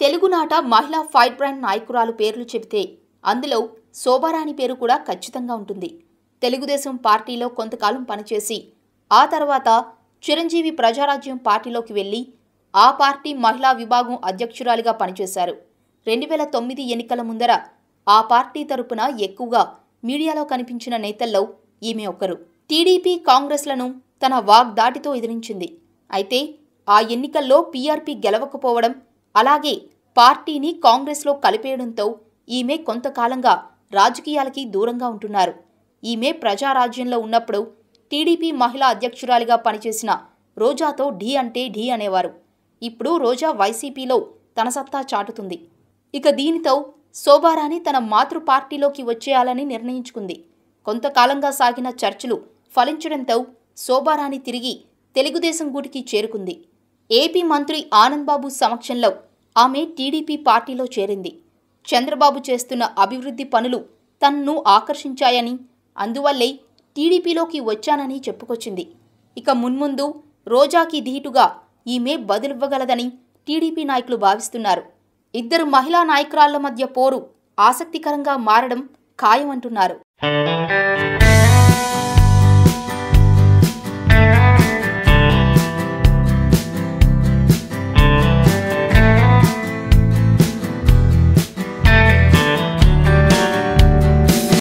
తెలుగునాట మహిళా fire brand నాయకురాలు పేర్లు చెబితే అందులో శోభారాణి పేరు కూడా ఖచ్చితంగా ఉంటుంది తెలుగుదేశం పార్టీలో కొంతకాలం పనిచేసి ఆ తర్వాత చిరంజీవి ప్రజారాజ్యం పార్టీలోకి వెళ్ళి ఆ పార్టీ మహిళా విభాగం అధ్యక్షురాలిగా పనిచేశారు రెండు వేల తొమ్మిది ఎన్నికల ముందర ఆ పార్టీ తరపున ఎక్కువగా మీడియాలో కనిపించిన నేతల్లో ఈమె ఒకరు టీడీపీ కాంగ్రెస్లను తన వాగ్దాటితో ఎదిరించింది అయితే ఆ ఎన్నికల్లో పీఆర్పీ గెలవకపోవడం అలాగే పార్టీని కాంగ్రెస్లో కలిపేయడంతో ఈమె కొంతకాలంగా రాజకీయాలకి దూరంగా ఉంటున్నారు ఈమె ప్రజారాజ్యంలో ఉన్నప్పుడు టీడీపీ మహిళా అధ్యక్షురాలిగా పనిచేసిన రోజాతో ఢీ అంటే ఢీ అనేవారు ఇప్పుడు రోజా వైసీపీలో తన సత్తా చాటుతుంది ఇక దీనితో శోభారాణి తన మాతృ పార్టీలోకి వచ్చేయాలని నిర్ణయించుకుంది కొంతకాలంగా సాగిన చర్చలు ఫలించడంతో శోభారాణి తిరిగి తెలుగుదేశం గూటికి చేరుకుంది ఏపీ మంత్రి ఆనంద్ బాబు సమక్షంలో ఆమె టీడీపీ పార్టీలో చేరింది చంద్రబాబు చేస్తున్న అభివృద్ధి పనులు తన్ను ఆకర్షించాయని అందువల్లే టీడీపీలోకి వచ్చానని చెప్పుకొచ్చింది ఇక మున్ముందు రోజాకి ధీటుగా ఈమె బదులివ్వగలదని టీడీపీ నాయకులు భావిస్తున్నారు ఇద్దరు మహిళా నాయకురాళ్ల మధ్య పోరు ఆసక్తికరంగా మారడం ఖాయమంటున్నారు